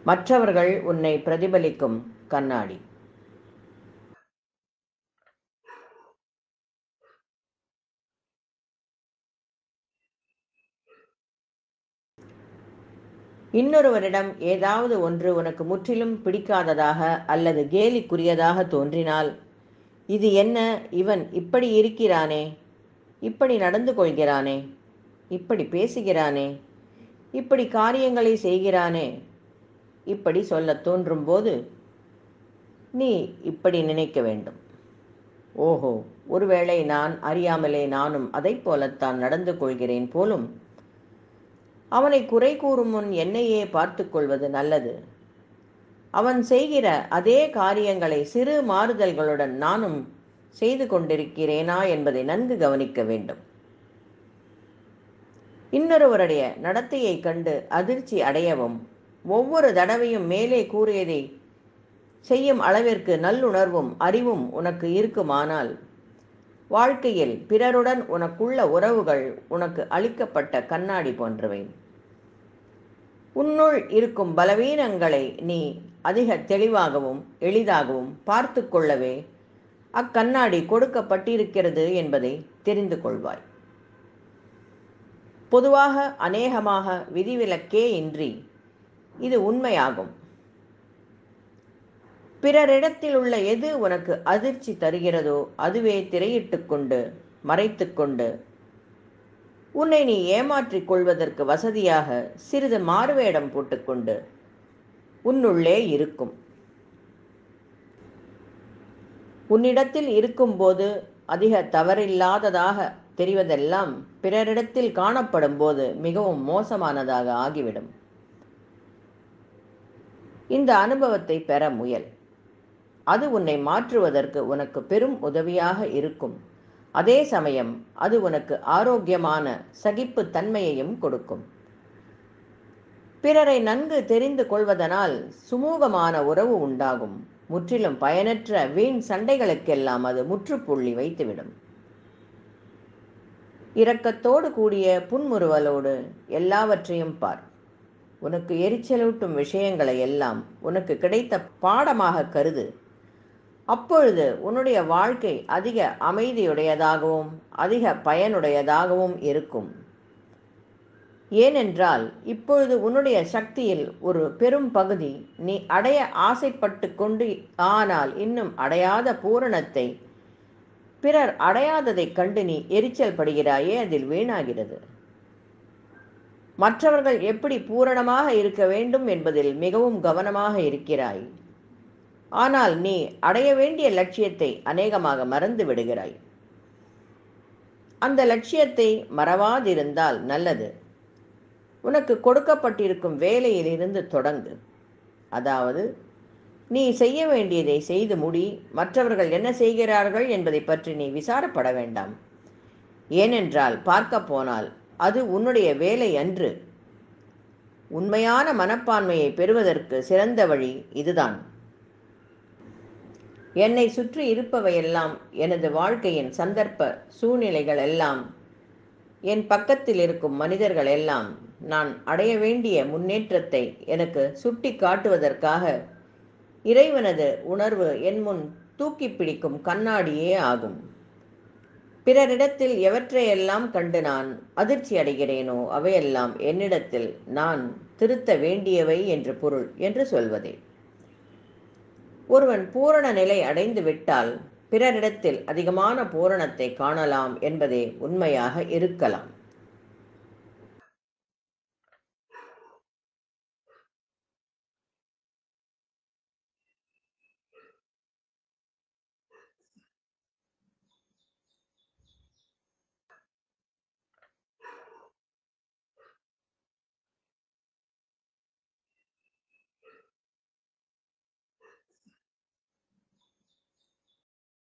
மற்றவர்கள் உன்னை பிரதிபலிக்கும் கண்ணாடி இன்னொருவரிடம் ஏதாவது ஒன்று உனக்கு முற்றிலும் பிடிக்காததாக அல்லது கேலிக்குரியதாக தோன்றினால் இது என்ன இவன் இப்படி இருக்கிறானே இப்படி நடந்து கொள்கிறானே இப்படி பேசுகிறானே இப்படி காரியங்களை செய்கிறானே இப்படி சொல்லத் தோன்றும்போது நீ இப்படி நினைக்க வேண்டும் ஓஹோ ஒருவேளை நான் அறியாமலே நானும் அதைப் போலத்தான் நடந்து கொள்கிறேன் போலும் அவனை குறை கூறும் முன் என்னையே பார்த்து கொள்வது நல்லது அவன் செய்கிற அதே காரியங்களை சிறு மாறுதல்களுடன் நானும் செய்து கொண்டிருக்கிறேனா என்பதை நன்கு கவனிக்க வேண்டும் இன்னொருவருடைய நடத்தையை கண்டு அதிர்ச்சி அடையவும் ஒவ்வொரு தடவையும் மேலே கூறியதை செய்யும் அளவிற்கு நல்லுணர்வும் அறிவும் உனக்கு இருக்குமானால் வாழ்க்கையில் பிறருடன் உனக்குள்ள உறவுகள் உனக்கு அளிக்கப்பட்ட கண்ணாடி போன்றவை உன்னுள் இருக்கும் பலவீனங்களை நீ அதிக தெளிவாகவும் எளிதாகவும் பார்த்து கொள்ளவே அக்கண்ணாடி கொடுக்கப்பட்டிருக்கிறது என்பதை தெரிந்து கொள்வாய் பொதுவாக அநேகமாக விதிவிலக்கே இன்றி இது உண்மையாகும் பிறரிடத்தில் உள்ள எது உனக்கு அதிர்ச்சி தருகிறதோ அதுவே திரையிட்டுக் கொண்டு மறைத்துக் கொண்டு உன்னை நீ ஏமாற்றிக் கொள்வதற்கு வசதியாக சிறிது மாறுவேடம் போட்டுக்கொண்டு உன்னுள்ளே இருக்கும் உன்னிடத்தில் இருக்கும்போது அதிக தவறில்லாததாக தெரிவதெல்லாம் பிறரிடத்தில் காணப்படும் போது மிகவும் மோசமானதாக ஆகிவிடும் இந்த அனுபவத்தை பெற முயல் அது உன்னை மாற்றுவதற்கு உனக்கு பெரும் உதவியாக இருக்கும் அதே சமயம் அது உனக்கு ஆரோக்கியமான சகிப்பு தன்மையையும் கொடுக்கும் பிறரை நன்கு தெரிந்து கொள்வதனால் சுமூகமான உறவு உண்டாகும் முற்றிலும் பயனற்ற வீண் சண்டைகளுக்கெல்லாம் அது முற்றுப்புள்ளி வைத்துவிடும் இரக்கத்தோடு கூடிய புன்முறுவலோடு எல்லாவற்றையும் பார் உனக்கு எரிச்சலூட்டும் விஷயங்களை எல்லாம் உனக்கு கிடைத்த பாடமாக கருது அப்பொழுது உன்னுடைய வாழ்க்கை அதிக அமைதியுடையதாகவும் அதிக பயனுடையதாகவும் இருக்கும் ஏனென்றால் இப்பொழுது உன்னுடைய சக்தியில் ஒரு பெரும் பகுதி நீ அடைய ஆசைப்பட்டு கொண்டு ஆனால் இன்னும் அடையாத பூரணத்தை பிறர் அடையாததைக் கண்டு நீ எரிச்சல் படுகிறாயே அதில் வீணாகிறது மற்றவர்கள் எப்படி பூரணமாக இருக்க வேண்டும் என்பதில் மிகவும் கவனமாக இருக்கிறாய் ஆனால் நீ அடைய வேண்டிய லட்சியத்தை அநேகமாக மறந்து விடுகிறாய் அந்த லட்சியத்தை மறவாதிருந்தால் நல்லது உனக்கு கொடுக்கப்பட்டிருக்கும் வேலையிலிருந்து தொடங்கு அதாவது நீ செய்ய வேண்டியதை செய்து முடி மற்றவர்கள் என்ன செய்கிறார்கள் என்பதை பற்றி நீ விசாரப்பட வேண்டாம் ஏனென்றால் பார்க்க போனால் அது உன்னுடைய வேலை அன்று உண்மையான மனப்பான்மையை பெறுவதற்கு சிறந்த வழி இதுதான் என்னை சுற்றி இருப்பவையெல்லாம் எனது வாழ்க்கையின் சந்தர்ப்ப சூழ்நிலைகள் எல்லாம் என் பக்கத்தில் இருக்கும் மனிதர்கள் எல்லாம் நான் அடைய வேண்டிய முன்னேற்றத்தை எனக்கு சுட்டி காட்டுவதற்காக இறைவனது உணர்வு என் முன் தூக்கி பிடிக்கும் கண்ணாடியே ஆகும் பிறரிடத்தில் எவற்றையெல்லாம் கண்டு நான் அதிர்ச்சி அடைகிறேனோ அவையெல்லாம் என்னிடத்தில் நான் திருத்த வேண்டியவை என்று பொருள் என்று சொல்வதே ஒருவன் பூரண நிலை அடைந்து விட்டால் பிறரிடத்தில் அதிகமான பூரணத்தை காணலாம் என்பதே உண்மையாக இருக்கலாம்